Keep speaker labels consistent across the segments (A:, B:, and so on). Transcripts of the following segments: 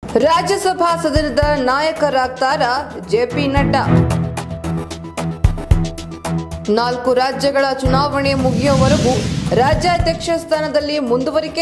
A: ರಾಜ್ಯಸಭಾ ಸದನದ ನಾಯಕರಾಗ್ತಾರ ಜೆಪಿ ನಡ್ಡಾ ನಾಲ್ಕು ರಾಜ್ಯಗಳ ಚುನಾವಣೆ ಮುಗಿಯುವವರೆಗೂ ರಾಜ್ಯಾಧ್ಯಕ್ಷ ಸ್ಥಾನದಲ್ಲಿ ಮುಂದುವರಿಕೆ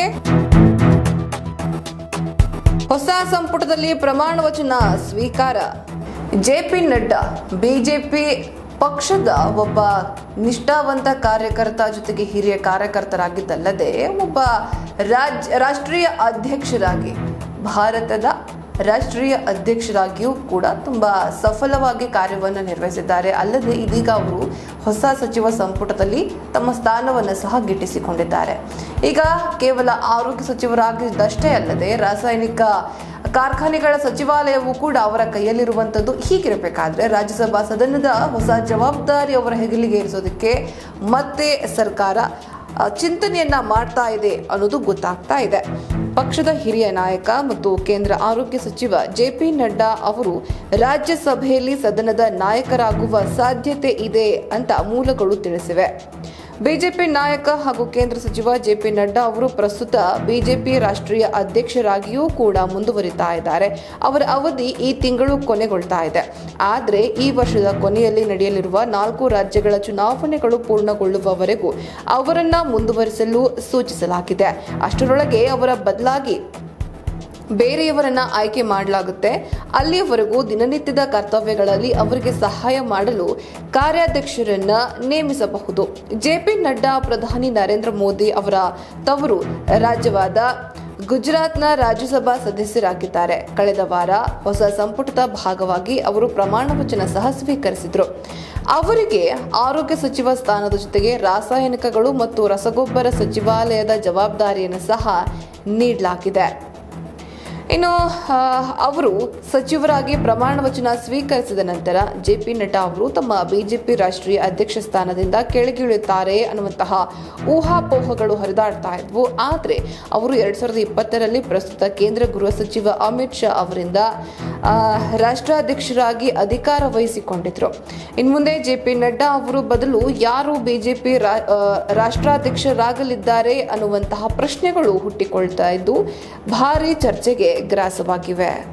A: ಹೊಸ ಸಂಪುಟದಲ್ಲಿ ಪ್ರಮಾಣ ವಚನ ಸ್ವೀಕಾರ ಜೆಪಿ ನಡ್ಡಾ ಬಿಜೆಪಿ ಪಕ್ಷದ ಒಬ್ಬ ನಿಷ್ಠಾವಂತ ಕಾರ್ಯಕರ್ತ ಜೊತೆಗೆ ಹಿರಿಯ ಕಾರ್ಯಕರ್ತರಾಗಿದ್ದಲ್ಲದೆ ಒಬ್ಬ ರಾಜ್ ರಾಷ್ಟ್ರೀಯ ಅಧ್ಯಕ್ಷರಾಗಿ ಭಾರತದ ರಾಷ್ಟ್ರೀಯ ಅಧ್ಯಕ್ಷರಾಗಿಯೂ ಕೂಡ ತುಂಬಾ ಸಫಲವಾಗಿ ಕಾರ್ಯವನ್ನು ನಿರ್ವಹಿಸಿದ್ದಾರೆ ಅಲ್ಲದೆ ಇದೀಗ ಅವರು ಹೊಸ ಸಚಿವ ಸಂಪುಟದಲ್ಲಿ ತಮ್ಮ ಸ್ಥಾನವನ್ನು ಸಹ ಗಿಟ್ಟಿಸಿಕೊಂಡಿದ್ದಾರೆ ಈಗ ಕೇವಲ ಆರೋಗ್ಯ ಸಚಿವರಾಗಿದ್ದಷ್ಟೇ ಅಲ್ಲದೆ ರಾಸಾಯನಿಕ ಕಾರ್ಖಾನೆಗಳ ಸಚಿವಾಲಯವೂ ಕೂಡ ಅವರ ಕೈಯಲ್ಲಿರುವಂಥದ್ದು ಹೀಗಿರಬೇಕಾದ್ರೆ ರಾಜ್ಯಸಭಾ ಸದನದ ಹೊಸ ಜವಾಬ್ದಾರಿ ಅವರ ಹೆಗಲಿಗೆ ಇರಿಸೋದಕ್ಕೆ ಮತ್ತೆ ಸರ್ಕಾರ ಆ, ಚಿಂತನೆಯನ್ನ ಮಾಡ್ತಾ ಇದೆ ಅನ್ನೋದು ಗೊತ್ತಾಗ್ತಾ ಇದೆ ಪಕ್ಷದ ಹಿರಿಯ ನಾಯಕ ಮತ್ತು ಕೇಂದ್ರ ಆರೋಗ್ಯ ಸಚಿವ ಜೆ ಪಿ ನಡ್ಡಾ ಅವರು ರಾಜ್ಯಸಭೆಯಲ್ಲಿ ಸದನದ ನಾಯಕರಾಗುವ ಸಾಧ್ಯತೆ ಇದೆ ಅಂತ ಮೂಲಗಳು ತಿಳಿಸಿವೆ ಬಿಜೆಪಿ ನಾಯಕ ಹಾಗೂ ಕೇಂದ್ರ ಸಚಿವ ಜೆ ಪಿ ನಡ್ಡಾ ಅವರು ಪ್ರಸ್ತುತ ಬಿಜೆಪಿ ರಾಷ್ಟ್ರೀಯ ಅಧ್ಯಕ್ಷರಾಗಿಯೂ ಕೂಡ ಮುಂದುವರಿತಾ ಇದ್ದಾರೆ ಅವರ ಅವಧಿ ಈ ತಿಂಗಳು ಕೊನೆಗೊಳ್ತಾ ಇದೆ ಆದರೆ ಈ ವರ್ಷದ ಕೊನೆಯಲ್ಲಿ ನಡೆಯಲಿರುವ ನಾಲ್ಕು ರಾಜ್ಯಗಳ ಚುನಾವಣೆಗಳು ಪೂರ್ಣಗೊಳ್ಳುವವರೆಗೂ ಅವರನ್ನ ಮುಂದುವರಿಸಲು ಸೂಚಿಸಲಾಗಿದೆ ಅಷ್ಟರೊಳಗೆ ಅವರ ಬದಲಾಗಿ ಬೇರೆಯವರನ್ನ ಆಯ್ಕೆ ಮಾಡಲಾಗುತ್ತೆ ಅಲ್ಲಿಯವರೆಗೂ ದಿನನಿತ್ಯದ ಕರ್ತವ್ಯಗಳಲ್ಲಿ ಅವರಿಗೆ ಸಹಾಯ ಮಾಡಲು ಕಾರ್ಯಾಧ್ಯಕ್ಷರನ್ನ ನೇಮಿಸಬಹುದು ಜೆಪಿ ನಡ್ಡಾ ಪ್ರಧಾನಿ ನರೇಂದ್ರ ಮೋದಿ ಅವರ ತವರು ರಾಜ್ಯವಾದ ಗುಜರಾತ್ನ ರಾಜ್ಯಸಭಾ ಸದಸ್ಯರಾಗಿದ್ದಾರೆ ಕಳೆದ ವಾರ ಹೊಸ ಸಂಪುಟದ ಭಾಗವಾಗಿ ಅವರು ಪ್ರಮಾಣ ವಚನ ಸಹ ಸ್ವೀಕರಿಸಿದರು ಅವರಿಗೆ ಆರೋಗ್ಯ ಸಚಿವ ಸ್ಥಾನದ ಜೊತೆಗೆ ರಾಸಾಯನಿಕಗಳು ಮತ್ತು ರಸಗೊಬ್ಬರ ಸಚಿವಾಲಯದ ಜವಾಬ್ದಾರಿಯನ್ನು ಸಹ ನೀಡಲಾಗಿದೆ ಇನ್ನು ಆ, ಅವರು ಸಚಿವರಾಗಿ ಪ್ರಮಾಣ ವಚನ ಸ್ವೀಕರಿಸಿದ ನಂತರ ಜೆ ಪಿ ನಡ್ಡಾ ಅವರು ತಮ್ಮ ಬಿಜೆಪಿ ರಾಷ್ಟ್ರೀಯ ಅಧ್ಯಕ್ಷ ಸ್ಥಾನದಿಂದ ಕೆಳಗಿಳಿಯುತ್ತಾರೆ ಅನ್ನುವಂತಹ ಊಹಾಪೋಹಗಳು ಹರಿದಾಡ್ತಾ ಇದ್ವು ಆದರೆ ಅವರು ಎರಡ್ ಸಾವಿರದ ಇಪ್ಪತ್ತರಲ್ಲಿ ಪ್ರಸ್ತುತ ಕೇಂದ್ರ ಗೃಹ ಸಚಿವ ಅಮಿತ್ ಶಾ ಅವರಿಂದ ಆ, ರಾಷ್ಟ್ರಾಧ್ಯಕ್ಷರಾಗಿ ಅಧಿಕಾರ ವಹಿಸಿಕೊಂಡಿದ್ರು ಇನ್ನು ಮುಂದೆ ಜೆ ಪಿ ನಡ್ಡಾ ಅವರು ಬದಲು ಯಾರು ಬಿಜೆಪಿ ರಾಷ್ಟ್ರಾಧ್ಯಕ್ಷರಾಗಲಿದ್ದಾರೆ ಅನ್ನುವಂತಹ ಪ್ರಶ್ನೆಗಳು ಹುಟ್ಟಿಕೊಳ್ತಾ ಇದ್ದು ಭಾರಿ ಚರ್ಚೆಗೆ ಗ್ರಾಸವಾಗಿವೆ